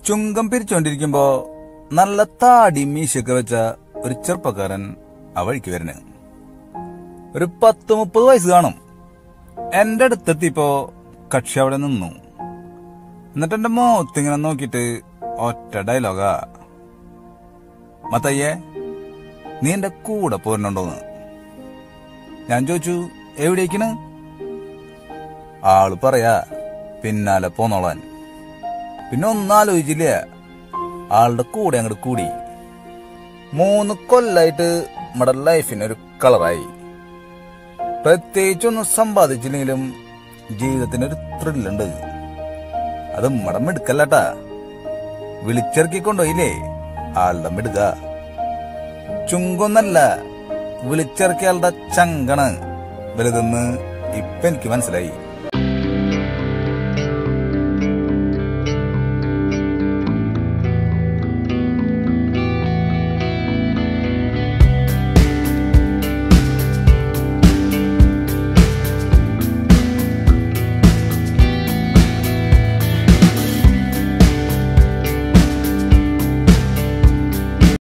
ചുങ്കം പിരിച്ചോണ്ടിരിക്കുമ്പോ നല്ല താടി മീശയൊക്കെ വെച്ച ഒരു ചെറുപ്പക്കാരൻ ആ വഴിക്ക് വരുന്നു ഒരു പത്ത് മുപ്പത് വയസ്സ് കാണും എന്റെ അടുത്തെത്തിയപ്പോ കക്ഷി അവിടെ നിന്നു എന്നിട്ട് എന്റെ മുഖത്തിങ്ങനെ നോക്കിയിട്ട് ഒറ്റ ഡയലോഗാ മത്തയ്യേ നീ എന്റെ കൂടെ പോരുന്നുണ്ടോന്ന് ഞാൻ ചോദിച്ചു എവിടേക്കാണ് ആള് പറയാ പിന്നാലെ പോന്നോളാൻ പിന്നെ ഒന്നും ആലോചിച്ചില്ല ആളുടെ കൂടെ അങ്ങോട്ട് കൂടി മൂന്ന് കൊല്ലായിട്ട് നമ്മുടെ ലൈഫിന് ഒരു കളറായി പ്രത്യേകിച്ചൊന്നും സമ്പാദിച്ചില്ലെങ്കിലും ജീവിതത്തിന് ഒരു ത്രില്ലുണ്ട് അത് നമ്മുടെ മിടുക്കല്ലട്ടാ വിളിച്ചിറക്കി കൊണ്ടുപോയില്ലേ ആളുടെ മിടുക ചുങ്കൊന്നല്ല വിളിച്ചിറക്കിയ ആളുടെ ചങ്കണ് വലുതെന്ന് ഇപ്പൊ എനിക്ക് മനസ്സിലായി